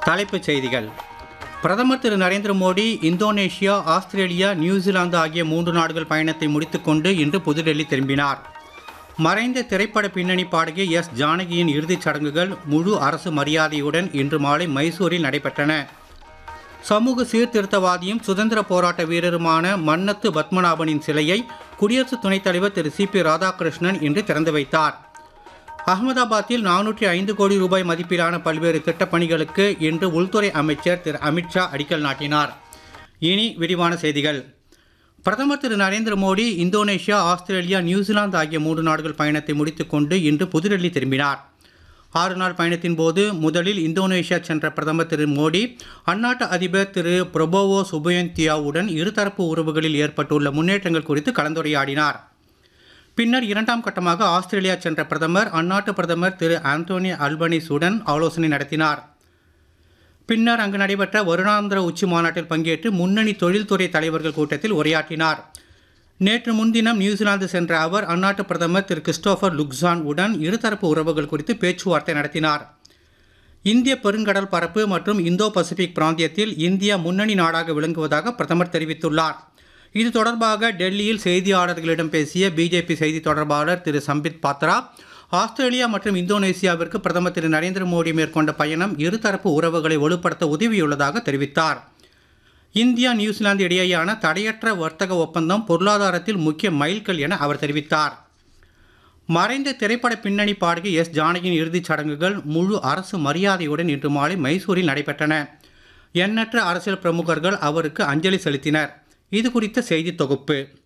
தலைப்புச் செய்திகள் பிரதமர் திரு Narendra Modi Indonesia Australia New Zealand ஆகிய மூன்று நாடுகள் பயணத்தை முடித்துக்கொண்டு இன்று புதுடெல்லி திரும்பினார் மறைந்த திரைப்பட பின்னணி பாடகி எஸ் ஜானகியின் இறுதிச் சடங்குகள் முழு அரசு மரியாதையுடன் இன்று மாலை மைசூரில் நடைபெற்றன சமூக சீர்திருத்தவாதியும் சுதந்திர போராட்ட வீரருமான மன்னத்து பத்மநாபனின் சிலையை குடியரசு துணைத் தலைவர் திரு சி பி ராதாகிருஷ்ணன் இன்று திறந்து வைத்தார் அகமதாபாத்தில் நானூற்றி ஐந்து கோடி ரூபாய் மதிப்பிலான பல்வேறு திட்டப்பணிகளுக்கு இன்று உள்துறை அமைச்சர் திரு அமித்ஷா அடிக்கல் நாட்டினார் இனி விரிவான செய்திகள் பிரதமர் திரு Narendra Modi Indonesia Australia New Zealand ஆகிய மூன்று நாடுகள் பயணத்தை முடித்துக்கொண்டு இன்று புதுடெல்லி திரும்பினார் ஆறு நாள் பயணத்தின் போது முதலில் இந்தோனேஷியா சென்ற பிரதமர் திரு மோடி அந்நாட்டு அதிபர் திரு பிரபோவோ சுபயந்தியாவுடன் இருதரப்பு உறவுகளில் ஏற்பட்டுள்ள முன்னேற்றங்கள் குறித்து கலந்துரையாடினார் பின்னர் இரண்டாம் கட்டமாக ஆஸ்திரேலியா சென்ற பிரதமர் அந்நாட்டு பிரதமர் திரு ஆந்தோனி அல்பனிஸுடன் ஆலோசனை நடத்தினார் பின்னர் அங்கு நடைபெற்ற வருடாந்திர உச்சி மாநாட்டில் பங்கேற்று முன்னணி தொழில்துறை தலைவர்கள் கூட்டத்தில் உரையாற்றினார் நேற்று முன்தினம் நியூசிலாந்து சென்ற அவர் அந்நாட்டு பிரதமர் திரு கிறிஸ்டோபர் லுக்ஸான் உடன் இருதரப்பு உறவுகள் குறித்து பேச்சுவார்த்தை நடத்தினார் இந்திய பெருங்கடல் பரப்பு மற்றும் இந்தோ பசிபிக் பிராந்தியத்தில் இந்தியா முன்னணி நாடாக விளங்குவதாக பிரதமர் தெரிவித்துள்ளார் இது தொடர்பாக டெல்லியில் செய்தியாளர்களிடம் பேசிய பிஜேபி செய்தி தொடர்பாளர் திரு சம்பித் பாத்ரா ஆஸ்திரேலியா மற்றும் இந்தோனேசியாவிற்கு பிரதமர் திரு நரேந்திர மோடி மேற்கொண்ட பயணம் இருதரப்பு உறவுகளை வலுப்படுத்த உதவியுள்ளதாக தெரிவித்தார் இந்தியா நியூசிலாந்து இடையேயான தடையற்ற வர்த்தக ஒப்பந்தம் பொருளாதாரத்தில் முக்கிய மைல்கல் என அவர் தெரிவித்தார் மறைந்த திரைப்பட பின்னணி பாடகி எஸ் ஜானகியின் இறுதிச் சடங்குகள் முழு அரசு மரியாதையுடன் இன்று மாலை மைசூரில் நடைபெற்றன எண்ணற்ற அரசியல் பிரமுகர்கள் அவருக்கு அஞ்சலி செலுத்தினர் இது குறித்த செய்தி தொகுப்பு